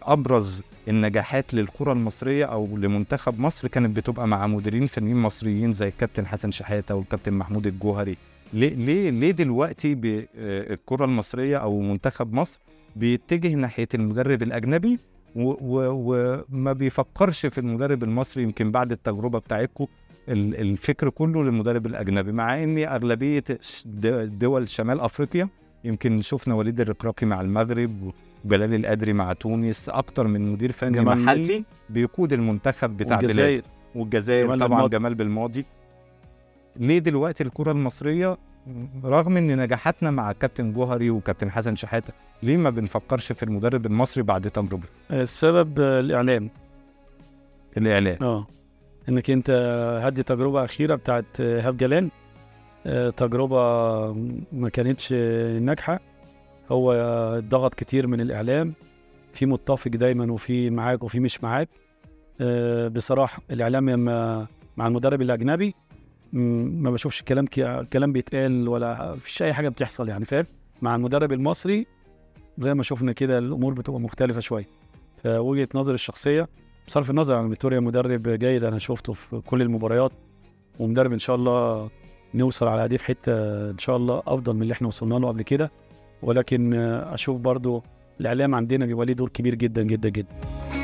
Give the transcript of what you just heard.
ابرز النجاحات للكره المصريه او لمنتخب مصر كانت بتبقى مع مديرين فنيين مصريين زي الكابتن حسن شحاته والكابتن محمود الجوهري ليه ليه ليه دلوقتي ب- آه، الكره المصريه او منتخب مصر بيتجه ناحيه المدرب الاجنبي و- و- وما بيفكرش في المدرب المصري يمكن بعد التجربه بتاعتكم ال- الفكر كله للمدرب الاجنبي مع ان اغلبيه ش- د- دول شمال افريقيا يمكن شفنا وليد الركراكي مع المغرب وجلال القدري مع تونس اكتر من مدير فني جمال محلي مالي بيقود المنتخب بتاع بلاده والجزائر والجزائر جمال طبعا بالماضي. جمال بالماضي ليه دلوقتي الكره المصريه رغم ان نجاحاتنا مع كابتن جوهري وكابتن حسن شحاته ليه ما بنفكرش في المدرب المصري بعد تجربه السبب آه، الاعلام الاعلام اه انك انت هدي تجربه اخيره بتاعت ايهاب جلال آه، تجربه ما كانتش ناجحه هو ضغط كتير من الاعلام في متفق دايما وفي معاك وفي مش معاك آه، بصراحه الاعلام لما مع المدرب الاجنبي م- ما بشوفش كلام كي- كلام بيتقال ولا فيش اي حاجه بتحصل يعني فاهم مع المدرب المصري زي ما شفنا كده الامور بتبقى مختلفه شويه فوجهه نظري الشخصيه بصرف النظر عن فيتوريا مدرب جيد انا شفته في كل المباريات ومدرب ان شاء الله نوصل على دي في حته ان شاء الله افضل من اللي احنا وصلنا له قبل كده ولكن آه، اشوف برضو الاعلام عندنا بيبقى ليه دور كبير جدا جدا جدا